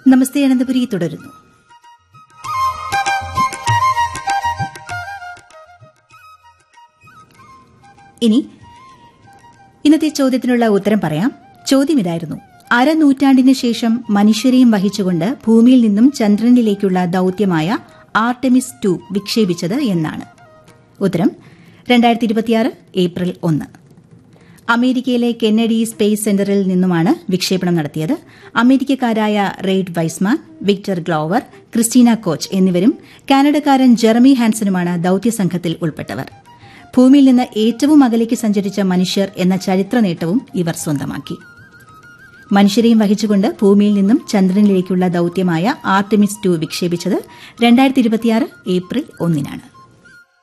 നമസ്തേ അനന്തപുരി തുടരുന്നു ഇനി ഇന്നത്തെ ചോദ്യത്തിനുള്ള ഉത്തരം പറയാം ചോദ്യം ഇതായിരുന്നു അരനൂറ്റാണ്ടിന് ശേഷം മനുഷ്യരെയും വഹിച്ചുകൊണ്ട് ഭൂമിയിൽ നിന്നും ചന്ദ്രനിലേക്കുള്ള ദൌത്യമായ ആർടെമിസ് ടു വിക്ഷേപിച്ചത് എന്നാണ് ഉത്തരം രണ്ടായിരത്തി ഇരുപത്തിയാറ് ഏപ്രിൽ ഒന്ന് അമേരിക്കയിലെ കെന്നഡി സ്പേസ് സെന്ററിൽ നിന്നുമാണ് വിക്ഷേപണം നടത്തിയത് അമേരിക്കക്കാരായ Reid Wiseman Victor Glover Christina Koch എന്നിവരും കാനഡക്കാരൻ ജെറമി ഹാൻസനുമാണ് ദൌത്യസംഘത്തിൽ ഉൾപ്പെട്ടവർ ഭൂമിയിൽ നിന്ന് ഏറ്റവും അകലേക്ക് സഞ്ചരിച്ച മനുഷ്യർ എന്ന ചരിത്ര നേട്ടവും ഇവർ സ്വന്തമാക്കി മനുഷ്യരെയും വഹിച്ചുകൊണ്ട് ഭൂമിയിൽ നിന്നും ചന്ദ്രനിലേക്കുള്ള ദൌത്യമായ ആർടെമിസ് ടു വിക്ഷേപിച്ചത് രണ്ടായിരത്തി ഇരുപത്തിയാറ് ഏപ്രിൽ ഒന്നിനാണ്